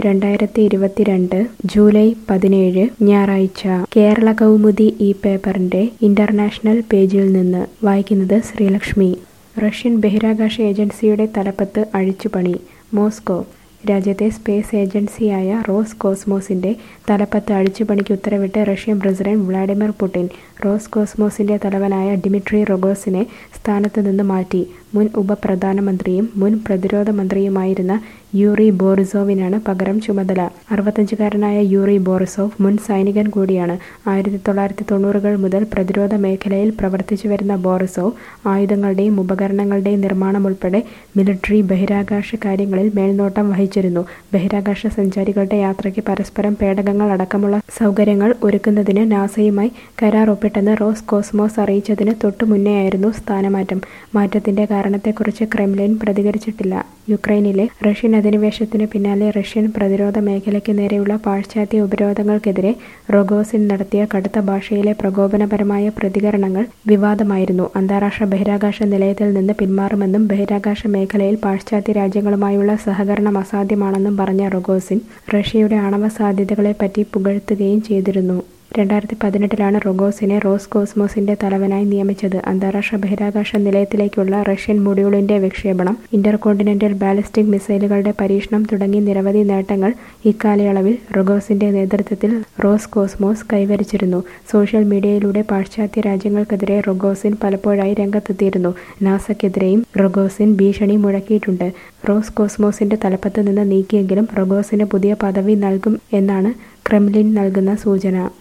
രണ്ടായിരത്തി ഇരുപത്തിരണ്ട് ജൂലൈ പതിനേഴ് ഞായറാഴ്ച കേരള കൗമുദി ഈ പേപ്പറിന്റെ ഇന്റർനാഷണൽ പേജിൽ നിന്ന് വായിക്കുന്നത് ശ്രീലക്ഷ്മി റഷ്യൻ ബഹിരാകാശ ഏജൻസിയുടെ തലപ്പത്ത് അഴിച്ചുപണി മോസ്കോ രാജ്യത്തെ സ്പേസ് ഏജൻസിയായ റോസ് കോസ്മോസിന്റെ തലപ്പത്ത് അഴിച്ചുപണിക്ക് ഉത്തരവിട്ട് റഷ്യൻ പ്രസിഡന്റ് വ്ളാഡിമിർ പുടിൻ റോസ് കോസ്മോസിന്റെ തലവനായ ഡിമിട്രി റൊഗോസിനെ സ്ഥാനത്ത് നിന്ന് മാറ്റി മുൻ ഉപപ്രധാനമന്ത്രിയും മുൻ പ്രതിരോധ മന്ത്രിയുമായിരുന്ന യൂറി ബോറിസോവിനാണ് പകരം ചുമതല അറുപത്തഞ്ചുകാരനായ യൂറി ബോറിസോവ് മുൻ സൈനികൻ കൂടിയാണ് ആയിരത്തി തൊള്ളായിരത്തി തൊണ്ണൂറുകൾ മുതൽ പ്രതിരോധ മേഖലയിൽ പ്രവർത്തിച്ചു വരുന്ന ബോറിസോവ് ആയുധങ്ങളുടെയും ഉപകരണങ്ങളുടെയും നിർമ്മാണം ഉൾപ്പെടെ മിലിറ്ററി ബഹിരാകാശ കാര്യങ്ങളിൽ മേൽനോട്ടം വഹിച്ചിരുന്നു ബഹിരാകാശ സഞ്ചാരികളുടെ യാത്രയ്ക്ക് പരസ്പരം പേടകങ്ങൾ അടക്കമുള്ള സൗകര്യങ്ങൾ ഒരുക്കുന്നതിന് നാസയുമായി കരാർ ഒപ്പിട്ടെന്ന് റോസ് കോസ്മോസ് അറിയിച്ചതിന് തൊട്ടു മുന്നെയായിരുന്നു സ്ഥാനമാറ്റം മാറ്റത്തിന്റെ കാരണത്തെക്കുറിച്ച് ക്രെംലിൻ പ്രതികരിച്ചിട്ടില്ല യുക്രൈനിലെ റഷ്യൻ അധിനിവേശത്തിന് പിന്നാലെ റഷ്യൻ പ്രതിരോധ മേഖലയ്ക്ക് നേരെയുള്ള പാശ്ചാത്യ ഉപരോധങ്ങൾക്കെതിരെ റൊഗോസിൻ നടത്തിയ കടുത്ത ഭാഷയിലെ പ്രകോപനപരമായ പ്രതികരണങ്ങൾ വിവാദമായിരുന്നു അന്താരാഷ്ട്ര ബഹിരാകാശ നിലയത്തിൽ നിന്ന് പിന്മാറുമെന്നും ബഹിരാകാശ മേഖലയിൽ പാശ്ചാത്യ രാജ്യങ്ങളുമായുള്ള സഹകരണം അസാധ്യമാണെന്നും പറഞ്ഞ റൊഗോസിൻ റഷ്യയുടെ ആണവ സാധ്യതകളെപ്പറ്റി പുകഴ്ത്തുകയും ചെയ്തിരുന്നു രണ്ടായിരത്തി പതിനെട്ടിലാണ് റൊഗോസിനെ റോസ് കോസ്മോസിന്റെ തലവനായി നിയമിച്ചത് അന്താരാഷ്ട്ര ബഹിരാകാശ നിലയത്തിലേക്കുള്ള റഷ്യൻ മൊഡ്യൂളിന്റെ വിക്ഷേപണം ഇന്റർ കോണ്ടിനെന്റൽ ബാലിസ്റ്റിക് മിസൈലുകളുടെ പരീക്ഷണം തുടങ്ങി നിരവധി നേട്ടങ്ങൾ ഇക്കാലയളവിൽ റൊഗോസിന്റെ നേതൃത്വത്തിൽ റോസ് കോസ്മോസ് കൈവരിച്ചിരുന്നു സോഷ്യൽ മീഡിയയിലൂടെ പാശ്ചാത്യ രാജ്യങ്ങൾക്കെതിരെ റൊഗോസിൻ പലപ്പോഴായി രംഗത്തെത്തിയിരുന്നു നാസയ്ക്കെതിരെയും റൊഗോസിൻ ഭീഷണി മുഴക്കിയിട്ടുണ്ട് റോസ് കോസ്മോസിന്റെ തലപ്പത്ത് നിന്ന് നീക്കിയെങ്കിലും റൊഗോസിന് പുതിയ പദവി നൽകും എന്നാണ് ക്രെംലിൻ നൽകുന്ന സൂചന